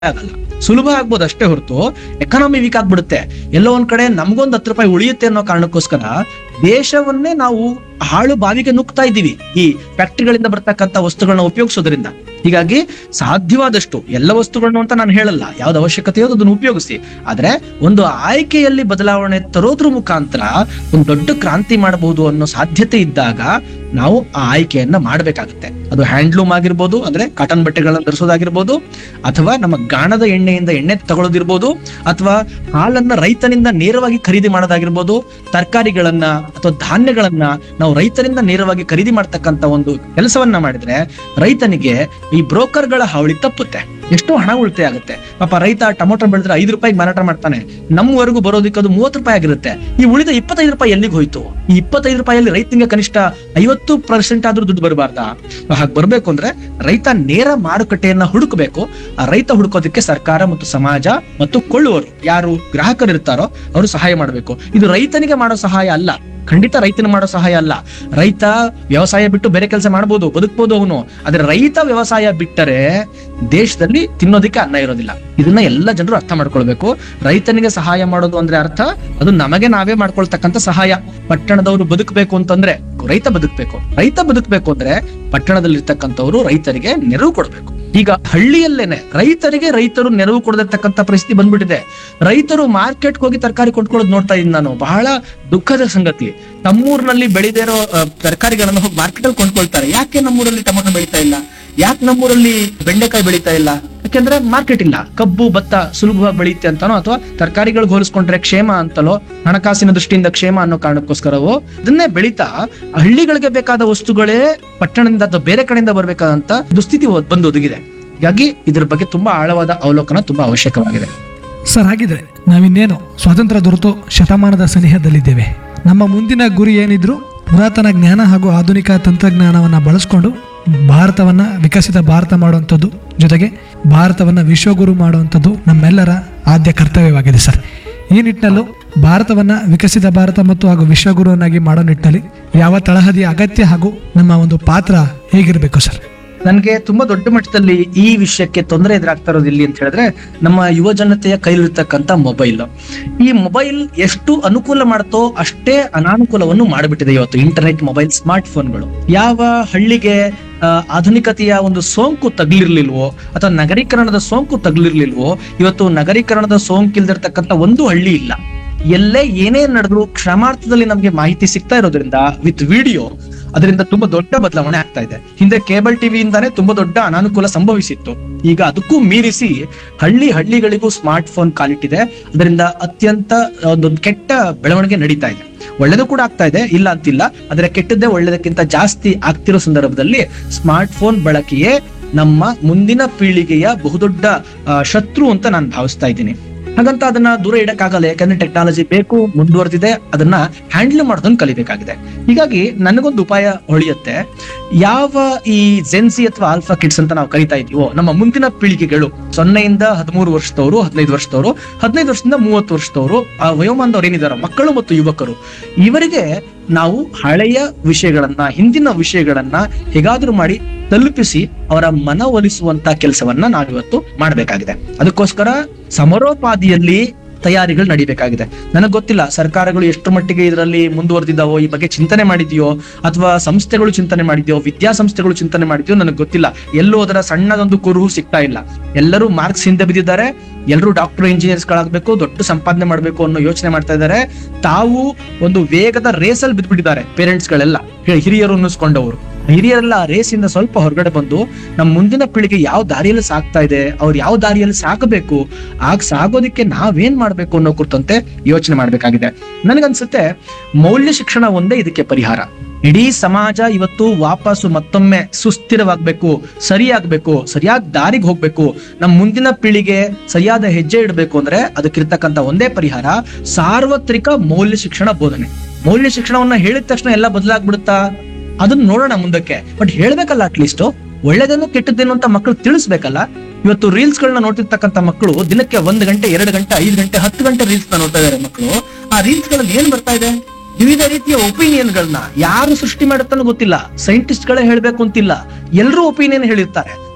ಆಗಲ್ಲ ಸುಲಭ ಆಗ್ಬೋದು ಅಷ್ಟೇ ಹೊರತು ಎಕಾನಮಿ ವೀಕ್ ಆಗ್ಬಿಡುತ್ತೆ ಎಲ್ಲೋ ಒಂದ್ ಕಡೆ ನಮ್ಗೊಂದ್ ಹತ್ತು ರೂಪಾಯಿ ಉಳಿಯುತ್ತೆ ಅನ್ನೋ ಕಾರಣಕ್ಕೋಸ್ಕರ ದೇಶವನ್ನೇ ನಾವು ಹಾಳು ಬಾವಿಗೆ ನುಗ್ತಾ ಇದ್ದೀವಿ ಈ ಫ್ಯಾಕ್ಟರಿಗಳಿಂದ ಬರ್ತಕ್ಕಂಥ ವಸ್ತುಗಳನ್ನ ಉಪಯೋಗಿಸೋದ್ರಿಂದ ಹೀಗಾಗಿ ಸಾಧ್ಯವಾದಷ್ಟು ಎಲ್ಲ ವಸ್ತುಗಳನ್ನು ಅಂತ ನಾನು ಹೇಳಲ್ಲ ಯಾವ್ದು ಅವಶ್ಯಕತೆ ಇರೋದು ಅದನ್ನು ಉಪಯೋಗಿಸಿ ಆದ್ರೆ ಒಂದು ಆಯ್ಕೆಯಲ್ಲಿ ಬದಲಾವಣೆ ತರೋದ್ರ ಮುಖಾಂತರ ಒಂದು ದೊಡ್ಡ ಕ್ರಾಂತಿ ಮಾಡಬಹುದು ಅನ್ನೋ ಸಾಧ್ಯತೆ ಇದ್ದಾಗ ನಾವು ಆ ಆಯ್ಕೆಯನ್ನ ಮಾಡಬೇಕಾಗುತ್ತೆ ಅದು ಹ್ಯಾಂಡ್ಲೂಮ್ ಆಗಿರ್ಬೋದು ಅಂದ್ರೆ ಕಾಟನ್ ಬಟ್ಟೆಗಳನ್ನ ಧರಿಸೋದಾಗಿರ್ಬೋದು ಅಥವಾ ನಮ್ಮ ಗಾಣದ ಎಣ್ಣೆಯಿಂದ ಎಣ್ಣೆ ತಗೊಳ್ಳೋದಿರ್ಬೋದು ಅಥವಾ ಹಾಲನ್ನ ರೈತನಿಂದ ನೇರವಾಗಿ ಖರೀದಿ ಮಾಡೋದಾಗಿರ್ಬೋದು ತರಕಾರಿಗಳನ್ನ ಅಥವಾ ಧಾನ್ಯಗಳನ್ನ ನಾವು ರೈತರಿಂದ ನೇರವಾಗಿ ಖರೀದಿ ಮಾಡ್ತಕ್ಕಂತ ಒಂದು ಕೆಲಸವನ್ನ ಮಾಡಿದ್ರೆ ರೈತನಿಗೆ ಈ ಬ್ರೋಕರ್ಗಳ ಹಾವಳಿ ತಪ್ಪುತ್ತೆ ಎಷ್ಟೋ ಹಣ ಉಳಿತಾಯ ಆಗುತ್ತೆ ಪಾಪ ರೈತ ಟೊಮೊಟೊ ಬೆಳೆದ್ರೆ ಐದು ರೂಪಾಯಿಗೆ ಮಾರಾಟ ಮಾಡ್ತಾನೆ ನಮ್ಮವರೆಗೂ ಬರೋದಕ್ಕೆ ಅದು ಮೂವತ್ತು ರೂಪಾಯಿ ಆಗಿರುತ್ತೆ ಈ ಉಳಿದ ಇಪ್ಪತ್ತೈದು ರೂಪಾಯಿ ಎಲ್ಲಿಗೆ ಹೋಯ್ತು ಈ ಇಪ್ಪತ್ತೈದು ರೂಪಾಯಿಯಲ್ಲಿ ರೈತನಿಗೆ ಕನಿಷ್ಠ ಐವತ್ತು ಪರ್ಸೆಂಟ್ ಆದ್ರೂ ದುಡ್ಡು ಬರಬಾರ್ದಾ ಹಾಗೆ ಬರ್ಬೇಕು ಅಂದ್ರೆ ರೈತ ನೇರ ಮಾರುಕಟ್ಟೆಯನ್ನ ಹುಡುಕಬೇಕು ಆ ರೈತ ಹುಡುಕೋದಕ್ಕೆ ಸರ್ಕಾರ ಮತ್ತು ಸಮಾಜ ಮತ್ತು ಕೊಳ್ಳುವರು ಯಾರು ಗ್ರಾಹಕರು ಇರ್ತಾರೋ ಅವರು ಸಹಾಯ ಮಾಡಬೇಕು ಇದು ರೈತನಿಗೆ ಮಾಡೋ ಸಹಾಯ ಅಲ್ಲ ಖಂಡಿತ ರೈತನ ಮಾಡೋ ಸಹಾಯ ಅಲ್ಲ ರೈತ ವ್ಯವಸಾಯ ಬಿಟ್ಟು ಬೇರೆ ಕೆಲಸ ಮಾಡ್ಬೋದು ಬದುಕ್ಬೋದು ಅವನು ಆದ್ರೆ ರೈತ ವ್ಯವಸಾಯ ಬಿಟ್ಟರೆ ದೇಶದಲ್ಲಿ ತಿನ್ನೋದಕ್ಕೆ ಅನ್ನ ಇರೋದಿಲ್ಲ ಇದನ್ನ ಎಲ್ಲ ಜನರು ಅರ್ಥ ಮಾಡ್ಕೊಳ್ಬೇಕು ರೈತನಿಗೆ ಸಹಾಯ ಮಾಡೋದು ಅಂದ್ರೆ ಅರ್ಥ ಅದು ನಮಗೆ ನಾವೇ ಮಾಡ್ಕೊಳ್ತಕ್ಕಂಥ ಸಹಾಯ ಪಟ್ಟಣದವರು ಬದುಕಬೇಕು ಅಂತಂದ್ರೆ ರೈತ ಬದುಕಬೇಕು ರೈತ ಬದುಕಬೇಕು ಅಂದ್ರೆ ಪಟ್ಟಣದಲ್ಲಿರ್ತಕ್ಕಂಥವ್ರು ರೈತರಿಗೆ ನೆರವು ಕೊಡಬೇಕು ಈಗ ಹಳ್ಳಿಯಲ್ಲೇನೆ ರೈತರಿಗೆ ರೈತರು ನೆರವು ಕೊಡದಿರ್ತಕ್ಕಂಥ ಪರಿಸ್ಥಿತಿ ಬಂದ್ಬಿಟ್ಟಿದೆ ರೈತರು ಮಾರ್ಕೆಟ್ಗೆ ಹೋಗಿ ತರಕಾರಿ ಕೊಂಡ್ಕೊಳ್ಳೋದು ನೋಡ್ತಾ ಇದ್ದೀನಿ ನಾನು ಬಹಳ ದುಃಖದ ಸಂಗತಿ ನಮ್ಮೂರಿನಲ್ಲಿ ಬೆಳೆದೇ ಇರೋ ತರಕಾರಿಗಳನ್ನು ಹೋಗಿ ಮಾರ್ಕೆಟ್ ಅಲ್ಲಿ ಕೊಂಡ್ಕೊಳ್ತಾರೆ ಯಾಕೆ ನಮ್ಮೂರಲ್ಲಿ ಟೊಮೊಟೊ ಬೆಳೀತಾ ಇಲ್ಲ ಯಾಕೆ ನಮ್ಮೂರಲ್ಲಿ ಬೆಂಡೆಕಾಯಿ ಬೆಳೀತಾ ಇಲ್ಲ ಯಾಕೆಂದ್ರೆ ಮಾರ್ಕೆಟ್ ಇಲ್ಲ ಕಬ್ಬು ಭತ್ತ ಸುಲಭವಾಗಿ ಬೆಳೆಯುತ್ತೆ ಅಂತಾನೋ ಅಥವಾ ತರಕಾರಿಗಳಿಗೆ ಹೋಲಿಸ್ಕೊಂಡ್ರೆ ಕ್ಷೇಮ ಅಂತಲೋ ಹಣಕಾಸಿನ ದೃಷ್ಟಿಯಿಂದ ಕ್ಷೇಮ ಅನ್ನೋ ಕಾರಣಕ್ಕೋಸ್ಕರವೋ ಇದನ್ನೇ ಬೆಳೀತಾ ಹಳ್ಳಿಗಳಿಗೆ ಬೇಕಾದ ವಸ್ತುಗಳೇ ಪಟ್ಟಣದಿಂದ ಅಥವಾ ಬೇರೆ ಕಡೆಯಿಂದ ಬರ್ಬೇಕಾದಂತ ದುಸ್ಥಿತಿ ಒ- ಬಂದು ಒದಗಿದೆ ಹೀಗಾಗಿ ಇದ್ರ ಬಗ್ಗೆ ತುಂಬಾ ಆಳವಾದ ಅವಲೋಕನ ತುಂಬಾ ಅವಶ್ಯಕವಾಗಿದೆ ಸರ್ ಹಾಗಿದ್ರೆ ನಾವಿನ್ನೇನು ಸ್ವಾತಂತ್ರ್ಯ ದೊರೆತು ಶತಮಾನದ ಸನಿಹದಲ್ಲಿದ್ದೇವೆ ನಮ್ಮ ಮುಂದಿನ ಗುರಿ ಏನಿದ್ರು ಪುರಾತನ ಜ್ಞಾನ ಹಾಗೂ ಆಧುನಿಕ ತಂತ್ರಜ್ಞಾನವನ್ನ ಬಳಸ್ಕೊಂಡು ಭಾರತವನ್ನ ವಿಕಸಿತ ಭಾರತ ಮಾಡುವಂಥದ್ದು ಜೊತೆಗೆ ಭಾರತವನ್ನ ವಿಶ್ವಗುರು ಮಾಡುವಂಥದ್ದು ನಮ್ಮೆಲ್ಲರ ಆದ್ಯ ಕರ್ತವ್ಯವಾಗಿದೆ ಸರ್ ಈ ನಿಟ್ಟಿನಲ್ಲೂ ಭಾರತವನ್ನ ವಿಕಸಿತ ಭಾರತ ಮತ್ತು ಹಾಗೂ ವಿಶ್ವಗುರುವನ್ನಾಗಿ ಮಾಡೋ ನಿಟ್ಟಿನಲ್ಲಿ ಯಾವ ತಳಹದಿಯ ಅಗತ್ಯ ಹಾಗೂ ನಮ್ಮ ಒಂದು ಪಾತ್ರ ಹೇಗಿರಬೇಕು ಸರ್ ನನಗೆ ತುಂಬಾ ದೊಡ್ಡ ಮಟ್ಟದಲ್ಲಿ ಈ ವಿಷಯಕ್ಕೆ ತೊಂದರೆ ಎದುರಾಗ್ತಾ ಇರೋದು ಇಲ್ಲಿ ಅಂತ ಹೇಳಿದ್ರೆ ನಮ್ಮ ಯುವ ಜನತೆಯ ಕೈಲಿರ್ತಕ್ಕಂಥ ಮೊಬೈಲ್ ಈ ಮೊಬೈಲ್ ಎಷ್ಟು ಅನುಕೂಲ ಮಾಡುತ್ತೋ ಅಷ್ಟೇ ಅನಾನುಕೂಲವನ್ನು ಮಾಡಿಬಿಟ್ಟಿದೆ ಇವತ್ತು ಇಂಟರ್ನೆಟ್ ಮೊಬೈಲ್ ಸ್ಮಾರ್ಟ್ ಫೋನ್ಗಳು ಯಾವ ಹಳ್ಳಿಗೆ ಆ, ಆಧುನಿಕತೆಯ ಒಂದು ಸೋಂಕು ತಗ್ಲಿರ್ಲಿಲ್ವೋ ಅಥವಾ ನಗರೀಕರಣದ ಸೋಂಕು ತಗ್ಲಿರ್ಲಿಲ್ವೋ ಇವತ್ತು ನಗರೀಕರಣದ ಸೋಂಕಿಲ್ದಿರ್ತಕ್ಕಂಥ ಒಂದು ಹಳ್ಳಿ ಇಲ್ಲ ಎಲ್ಲೇ ಏನೇ ನಡೆದ್ರು ಕ್ಷಮಾರ್ಥದಲ್ಲಿ ನಮ್ಗೆ ಮಾಹಿತಿ ಸಿಗ್ತಾ ಇರೋದ್ರಿಂದ ವಿತ್ ವಿಡಿಯೋ ಅದರಿಂದ ತುಂಬಾ ದೊಡ್ಡ ಬದಲಾವಣೆ ಆಗ್ತಾ ಇದೆ ಹಿಂದೆ ಕೇಬಲ್ ಟಿವಿಯಿಂದಾನೇ ತುಂಬಾ ದೊಡ್ಡ ಅನಾನುಕೂಲ ಸಂಭವಿಸಿತ್ತು ಈಗ ಅದಕ್ಕೂ ಮೀರಿಸಿ ಹಳ್ಳಿ ಹಳ್ಳಿಗಳಿಗೂ ಸ್ಮಾರ್ಟ್ ಫೋನ್ ಕಾಲಿಟ್ಟಿದೆ ಅದರಿಂದ ಅತ್ಯಂತ ಒಂದು ಕೆಟ್ಟ ಬೆಳವಣಿಗೆ ನಡೀತಾ ಇದೆ ಒಳ್ಳೇದು ಕೂಡ ಆಗ್ತಾ ಇದೆ ಇಲ್ಲ ಅಂತಿಲ್ಲ ಆದ್ರೆ ಕೆಟ್ಟದ್ದೇ ಒಳ್ಳೇದಕ್ಕಿಂತ ಜಾಸ್ತಿ ಆಗ್ತಿರೋ ಸಂದರ್ಭದಲ್ಲಿ ಸ್ಮಾರ್ಟ್ ಫೋನ್ ಬಳಕೆಯೇ ನಮ್ಮ ಮುಂದಿನ ಪೀಳಿಗೆಯ ಬಹುದೊಡ್ಡ ಆ, ಶತ್ರು ಅಂತ ನಾನು ಭಾವಿಸ್ತಾ ಇದ್ದೀನಿ ಹಾಗಂತ ಅದನ್ನ ದೂರ ಇಡಕ್ಕಾಗಲ್ಲ ಯಾಕಂದ್ರೆ ಟೆಕ್ನಾಲಜಿ ಬೇಕು ಮುಂದುವರೆದಿದೆ ಅದನ್ನ ಹ್ಯಾಂಡಲ್ ಮಾಡೋದನ್ನ ಕಲಿಬೇಕಾಗಿದೆ ಹೀಗಾಗಿ ನನಗೊಂದು ಉಪಾಯ ಹೊಳಿಯುತ್ತೆ ಯಾವ ಈ ಜೆನ್ಸಿ ಅಥವಾ ಆಲ್ಫಾ ಕಿಡ್ಸ್ ಅಂತ ನಾವು ಕರಿತಾ ಇದೀವೋ ನಮ್ಮ ಮುಂದಿನ ಪೀಳಿಗೆಗಳು ಸೊನ್ನೆಯಿಂದ ಹದಿಮೂರು ವರ್ಷದವರು ಹದಿನೈದು ವರ್ಷದವರು ಹದಿನೈದು ವರ್ಷದಿಂದ ಮೂವತ್ತು ವರ್ಷದವರು ಆ ವಯೋಮಾನದವ್ರು ಏನಿದಾರೋ ಮಕ್ಕಳು ಮತ್ತು ಯುವಕರು ಇವರಿಗೆ ನಾವು ಹಳೆಯ ವಿಷಯಗಳನ್ನ ಹಿಂದಿನ ವಿಷಯಗಳನ್ನ ಹೇಗಾದ್ರೂ ಮಾಡಿ ತಲುಪಿಸಿ ಅವರ ಮನವೊಲಿಸುವಂತ ಕೆಲಸವನ್ನ ನಾವಿವತ್ತು ಮಾಡಬೇಕಾಗಿದೆ ಅದಕ್ಕೋಸ್ಕರ ಸಮರೋಪಾದಿಯಲ್ಲಿ ತಯಾರಿಗಳು ನಡಿಬೇಕಾಗಿದೆ ನನಗೆ ಗೊತ್ತಿಲ್ಲ ಸರ್ಕಾರಗಳು ಎಷ್ಟು ಮಟ್ಟಿಗೆ ಇದರಲ್ಲಿ ಮುಂದುವರೆದಿದ್ದಾವೋ ಈ ಬಗ್ಗೆ ಚಿಂತನೆ ಮಾಡಿದೆಯೋ ಅಥವಾ ಸಂಸ್ಥೆಗಳು ಚಿಂತನೆ ಮಾಡಿದೆಯೋ ವಿದ್ಯಾಸಂಸ್ಥೆಗಳು ಚಿಂತನೆ ಮಾಡಿದೆಯೋ ನನಗೆ ಗೊತ್ತಿಲ್ಲ ಎಲ್ಲೂ ಅದರ ಸಣ್ಣದೊಂದು ಕುರುಹು ಸಿಗ್ತಾ ಇಲ್ಲ ಎಲ್ಲರೂ ಮಾರ್ಕ್ಸ್ ಹಿಂದೆ ಬಿದ್ದಿದ್ದಾರೆ ಎಲ್ಲರೂ ಡಾಕ್ಟರ್ ಇಂಜಿನಿಯರ್ಸ್ ಗಳಾಗಬೇಕು ದೊಡ್ಡ ಸಂಪಾದನೆ ಮಾಡಬೇಕು ಅನ್ನೋ ಯೋಚನೆ ಮಾಡ್ತಾ ಇದ್ದಾರೆ ತಾವು ಒಂದು ವೇಗದ ರೇಸಲ್ಲಿ ಬಿದ್ದ್ಬಿಟ್ಟಿದ್ದಾರೆ ಪೇರೆಂಟ್ಸ್ ಗಳೆಲ್ಲ ಹಿ- ಹಿರಿಯರು ಅನ್ನಿಸ್ಕೊಂಡವರು ಹಿರಿಯರೆಲ್ಲ ಆ ರೇಸಿಂದ ಸ್ವಲ್ಪ ಹೊರಗಡೆ ಬಂದು ನಮ್ಮ ಮುಂದಿನ ಪೀಳಿಗೆ ಯಾವ ದಾರಿಯಲ್ಲಿ ಸಾಕ್ತಾ ಇದೆ ಅವ್ರು ಯಾವ ದಾರಿಯಲ್ಲಿ ಸಾಕಬೇಕು ಆಗ ಸಾಗೋದಿಕ್ಕೆ ನಾವೇನ್ ಮಾಡ್ಬೇಕು ಅನ್ನೋ ಕುರಿತಂತೆ ಯೋಚನೆ ಮಾಡ್ಬೇಕಾಗಿದೆ ನನಗನ್ಸುತ್ತೆ ಮೌಲ್ಯ ಶಿಕ್ಷಣ ಒಂದೇ ಇದಕ್ಕೆ ಪರಿಹಾರ ಇಡೀ ಸಮಾಜ ಇವತ್ತು ವಾಪಸ್ಸು ಮತ್ತೊಮ್ಮೆ ಸುಸ್ಥಿರವಾಗ್ಬೇಕು ಸರಿಯಾಗ್ಬೇಕು ಸರಿಯಾದ ದಾರಿಗೆ ಹೋಗ್ಬೇಕು ನಮ್ಮ ಮುಂದಿನ ಪೀಳಿಗೆ ಸರಿಯಾದ ಹೆಜ್ಜೆ ಇಡಬೇಕು ಅಂದ್ರೆ ಅದಕ್ಕಿರ್ತಕ್ಕಂಥ ಒಂದೇ ಪರಿಹಾರ ಸಾರ್ವತ್ರಿಕ ಮೌಲ್ಯ ಶಿಕ್ಷಣ ಬೋಧನೆ ಮೌಲ್ಯ ಶಿಕ್ಷಣವನ್ನ ಹೇಳಿದ ತಕ್ಷಣ ಎಲ್ಲ ಬದಲಾಗ್ಬಿಡುತ್ತಾ ಅದನ್ನ ನೋಡೋಣ ಮುಂದಕ್ಕೆ ಬಟ್ ಹೇಳ್ಬೇಕಲ್ಲ ಅಟ್ಲೀಸ್ಟ್ ಒಳ್ಳೇದೇನು ಕೆಟ್ಟದ್ದೇನು ಅಂತ ಮಕ್ಕಳು ತಿಳಿಸ್ಬೇಕಲ್ಲ ಇವತ್ತು ರೀಲ್ಸ್ ಗಳನ್ನ ನೋಡ್ತಿರ್ತಕ್ಕಂಥ ಮಕ್ಕಳು ದಿನಕ್ಕೆ ಒಂದ್ ಗಂಟೆ ಎರಡು ಗಂಟೆ ಐದು ಗಂಟೆ ಹತ್ತು ಗಂಟೆ ರೀಲ್ಸ್ ನ ನೋಡ್ತಾ ಇದಾರೆ ಮಕ್ಕಳು ಆ ರೀಲ್ಸ್ ಗಳಲ್ಲಿ ಏನ್ ಬರ್ತಾ ಇದೆ ವಿವಿಧ ರೀತಿಯ ಒಪಿನಿಯನ್ ಗಳನ್ನ ಯಾರು ಸೃಷ್ಟಿ ಮಾಡುತ್ತಾನೋ ಗೊತ್ತಿಲ್ಲ ಸೈಂಟಿಸ್ಟ್ ಗಳೇ ಹೇಳ್ಬೇಕು ಅಂತಿಲ್ಲ ಎಲ್ಲರೂ ಒಪಿನಿಯನ್ ಹೇಳಿರ್ತಾರೆ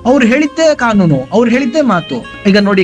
ಅವ್ರು ಹೇಳಿದ್ದೇ ಕಾನೂನು ಅವ್ರು ಹೇಳಿದ್ದೇ ಮಾತು ಈಗ ನೋಡಿ